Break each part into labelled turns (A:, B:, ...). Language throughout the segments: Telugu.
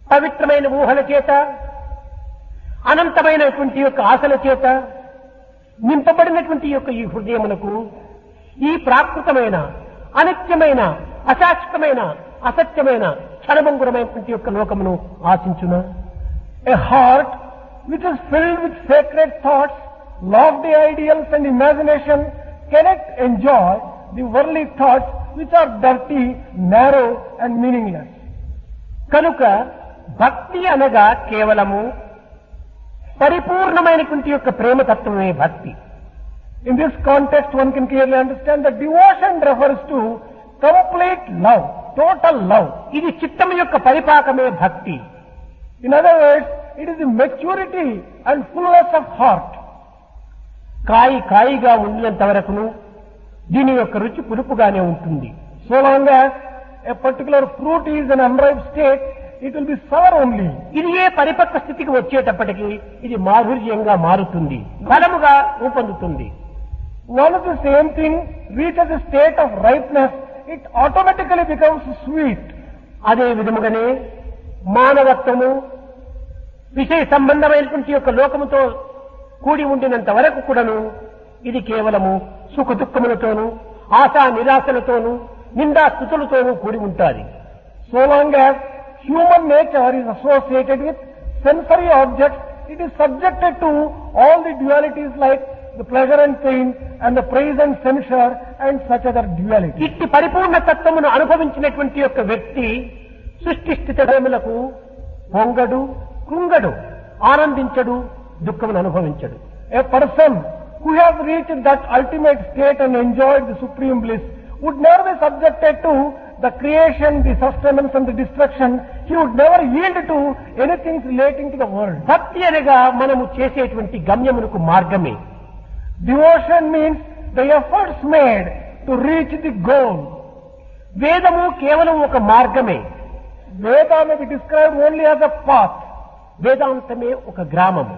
A: పవిత్రమైన ఊహల చేత అనంతమైనటువంటి యొక్క ఆశల చేత నింపబడినటువంటి యొక్క ఈ హృదయమునకు ఈ ప్రాకృతమైన అనిత్యమైన అశాశ్వతమైన అసత్యమైన క్షణభంగురమైనటువంటి యొక్క లోకమును ఆశించునా
B: A heart which is filled with sacred thoughts, lofty ideals and imagination cannot enjoy the worldly thoughts which are dirty, narrow and meaningless.
A: కనుక భక్తి అనగా కేవలము పరిపూర్ణమైనటువంటి యొక్క ప్రేమతత్వమే భక్తి
B: In this context, one can clearly understand that devotion refers to complete love, total love.
A: ఇది చిత్తము యొక్క పరిపాకమే భక్తి
B: In other words, it is the maturity and fullness of heart.
A: కాయి కాయిగా ఉండినంత వరకును దీని యొక్క రుచి పులుపుగానే ఉంటుంది
B: So long as a particular fruit is in unripe state, it will be sour only.
A: ఇది ఏ పరిపక్వ స్థితికి వచ్చేటప్పటికి ఇది మాధుర్యంగా మారుతుంది ఫలముగా రూపొందుతుంది
B: Once the same thing reaches a state of ripeness, it automatically becomes sweet.
A: అదే విధముగానే మానవత్వము విషయ సంబంధమైనటువంటి యొక్క లోకముతో కూడి ఉండినంత వరకు కూడాను ఇది కేవలము సుఖ దుఃఖములతోనూ ఆశా నిరాశలతోనూ నిందా స్థుతులతోనూ కూడి ఉంటాది
B: So long as human nature is associated with sensory objects, it is subjected to all the dualities like the pleasure and pain and the praise and censure and such other dualities.
A: ఇట్టి పరిపూర్ణ తత్వమును అనుభవించినటువంటి యొక్క వ్యక్తి సృష్టి స్థితములకు పొంగడు కృంగడు ఆనందించడు దుఃఖమును అనుభవించడు
B: A person who has reached that ultimate state and enjoyed the supreme bliss would never be subjected to the creation, the sustenance and the destruction. He would never yield to anything relating to the world.
A: భక్తి అనగా మనము చేసేటువంటి గమ్యమునకు మార్గమే
B: Devotion means the efforts made to reach the goal.
A: వేదము కేవలం ఒక మార్గమే
B: Veda may be described only as a path.
A: వేదాంతమే ఒక గ్రామము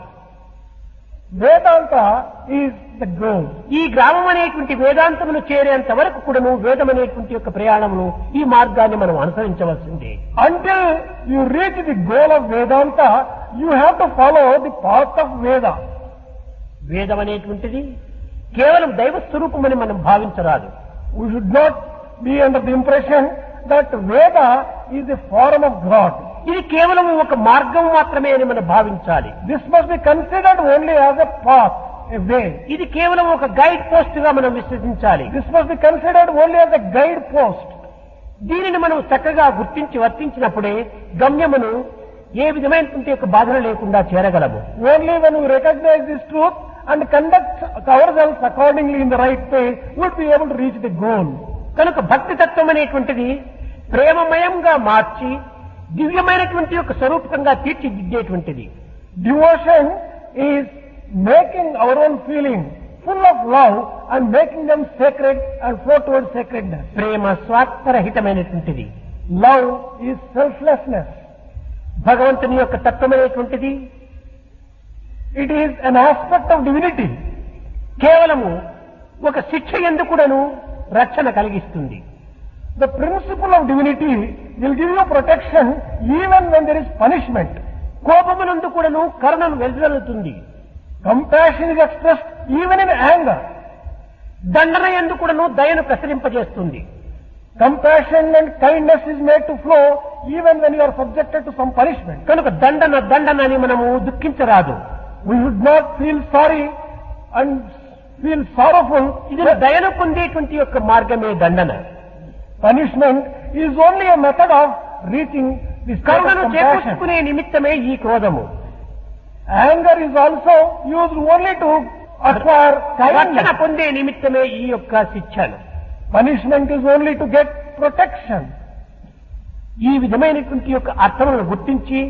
B: Vedanta is the goal.
A: ఈ గ్రామం అనేటువంటి వేదాంతమును చేరేంత వరకు కూడాను వేదం అనేటువంటి యొక్క ప్రయాణమును ఈ మార్గాన్ని మనం అనుసరించవలసిందే
B: Until you reach the goal of Vedanta, you have to follow the path of Veda.
A: వేదం అనేటువంటిది కేవలం దైవ స్వరూపమని మనం భావించరాదు
B: We should not be under the impression that Veda is the form of God.
A: ఇది కేవలం ఒక మార్గం మాత్రమే అని మనం భావించాలి
B: This must be considered only as a path, a way.
A: ఇది కేవలం ఒక గైడ్ పోస్ట్ గా మనం విశ్వసించాలి
B: This must be considered only as a guide post.
A: దీనిని మనం చక్కగా గుర్తించి వర్తించినప్పుడే గమ్యమును ఏ విధమైనటువంటి యొక్క బాధన లేకుండా చేరగలము
B: Only when we recognize this truth and conduct ourselves accordingly in the right way, would be able to reach the goal.
A: కనుక భక్తి తత్వం అనేటువంటిది ప్రేమమయంగా మార్చి దివ్యమైనటువంటి యొక్క స్వరూపకంగా తీర్చిదిద్దేటువంటిది
B: Devotion is making our own feeling full of love and making them sacred and flow towards sacredness.
A: Prema స్వార్థరహితమైనటువంటిది
B: Love is selflessness.
A: భగవంతుని యొక్క తత్వమైనటువంటిది
B: It is an aspect of divinity.
A: కేవలము ఒక శిక్ష ఎందుకుడను రక్షణ కలిగిస్తుంది
B: The principle of divinity will give you protection even when there is punishment.
A: కోపమునందు కూడాను కరుణను వెదజల్లుతుంది
B: Compassion is expressed even in anger.
A: దండన ఎందు కూడాను దయను ప్రసరింపజేస్తుంది
B: Compassion and kindness is made to flow even when you are subjected to some punishment.
A: కనుక దండన దండన అని మనము దుఃఖించరాదు
B: We should not feel sorry and feel sorrowful.
A: ఇది దయను పొందేటువంటి యొక్క మార్గమే దండన
B: Punishment is only a method of reaching the state of
A: కరుణను
B: compassion.
A: చేకూర్చుకునే నిమిత్తమే ఈ క్రోధము
B: Anger is also used only to acquire
A: రక్షణ
B: kindness.
A: పొందే నిమిత్తమే ఈ యొక్క శిక్షణ
B: Punishment is only to get protection.
A: ఈ విధమైనటువంటి యొక్క అర్థములను గుర్తించి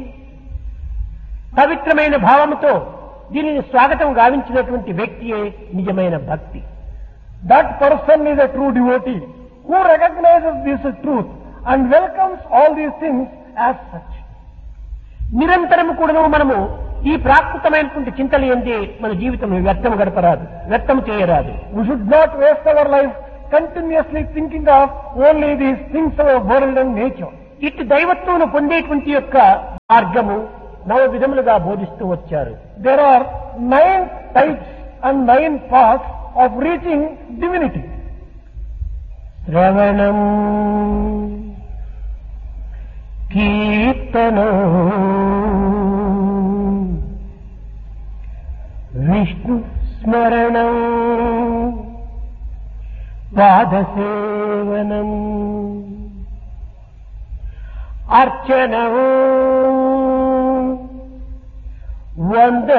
A: పవిత్రమైన భావముతో దీనిని స్వాగతం గావించినటువంటి వ్యక్తియే నిజమైన భక్తి
B: That person is a true devotee who recognizes this truth and welcomes all these things as such.
A: నిరంతరము కూడా మనము ఈ ప్రాకృతమైనటువంటి చింతలు ఏంటి మన జీవితం వ్యర్థం గడపరాదు వ్యర్థం చేయరాదు
B: We should not waste our life continuously thinking of only these things of our world and nature.
A: ఇట్టి దైవత్వమును పొందేటువంటి యొక్క మార్గము నవ విధములుగా బోధిస్తూ వచ్చారు
B: There are nine types and nine paths of reaching divinity.
A: శ్రవణం కీర్తనం విష్ణు స్మరణం పాదసేవనం అర్చనం వంద